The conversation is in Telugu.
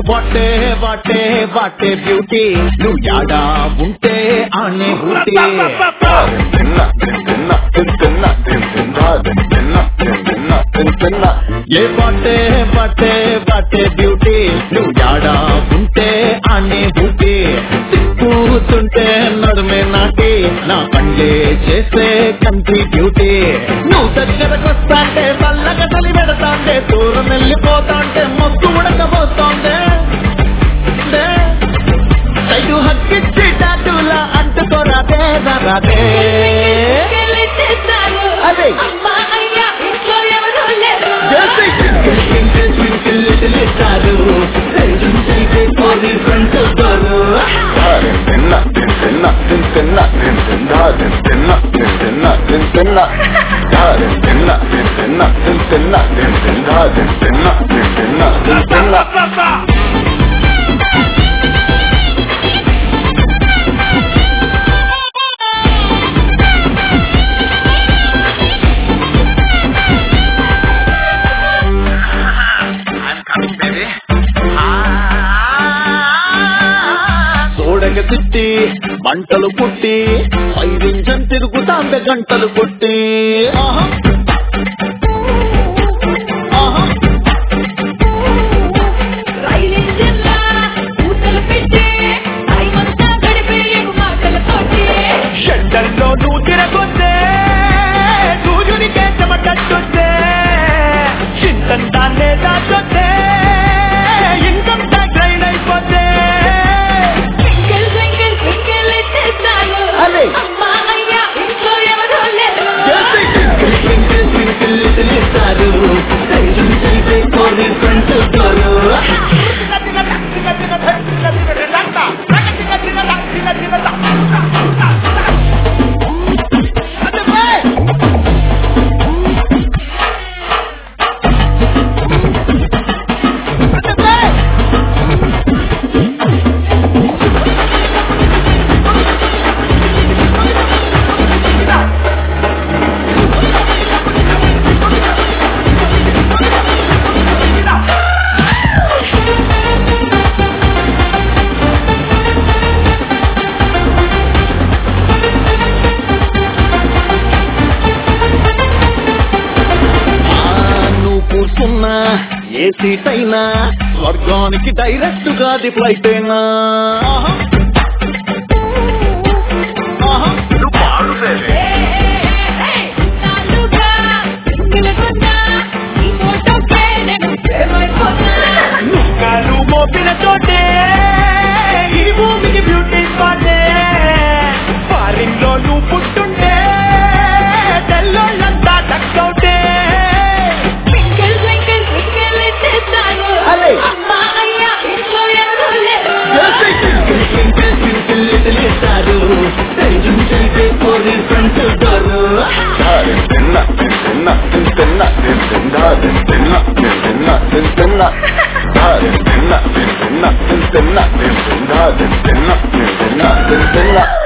వాటే వాటే వాటే బ్యూటీ నువ్వు యాడా ఉంటే ఆనే బూటీ ఏ బాటే బాటే బాటే బ్యూటీ నువ్వు యాడా ఉంటే అనే బూటీ కూతుంటే నడుమే నాటి నా పండే చేసే కంటి బ్యూటీ నువ్వు దగ్గరకొస్తాంటే చల్లగా చలి పెడతాంటే దూరం వెళ్ళిపోతాంటే మొక్కు ఉడకపోతాంటే సైడు హక్కిచ్చి టాటూలా అంటుకోరాదే రాదే అదే. అమ్మా అయ్యా ఇంట్లో ఎవరు లేరు చేసి ట్వింకిల్ ట్వింకిల్ లిటిల్ స్టారు చేసే కోరి ఫ్రంట్ డోరు చూడగ తిట్టి మంటలు పుట్టి ఐదించం తిరుగుతాంబె గంటలు కొట్టి ఆహా. ఆహా. రైలు ఇంజిన్లా ఊతలు పెట్టి టైమంతా గడిపేయకు మాటలతోటి షెడ్డల్లో నువ్వు తిరగొద్దే సూర్యునికే చెమటొద్దే చింతంతాన్నే దాచొద్దే ఇన్కమ్ ట్యాక్స్ రైడ్ అయిపోతే ట్వింకిల్ ట్వింకిల్ ట్వింకిల్ ఇచ్చేస్తాను అదే. అమ్మా అయ్యా ఇంట్లో ఎవరు లేరు చేసి twinkle twinkle twinkle little star చేసే కోరి ఫ్రంట్ డోరు ఆ, నువ్వు కూర్చున్నా ఏ సీట్ అయినా స్వర్గానికి డైరెక్ట్ గా ది ఫ్లైట్ అయినా ఆహా. ఆహా. నాలుగా నిలబడ్డా ఈ ఫోటోకే నేను ప్రేమైపోతా కాలు మోపిన చోటే ఈ భూమికి బ్యూటీ స్పాటే ఫారిన్ లో నువ్వు పుట్టుంటే తెల్లోళ్ళంతా టక్కవుటే ట్వింకిల్ ట్వింకిల్ ట్వింకిల్ ఇచ్చేస్తాను అదే. అమ్మా అయ్యా ఇంట్లో ఎవరు లేరు తిన్న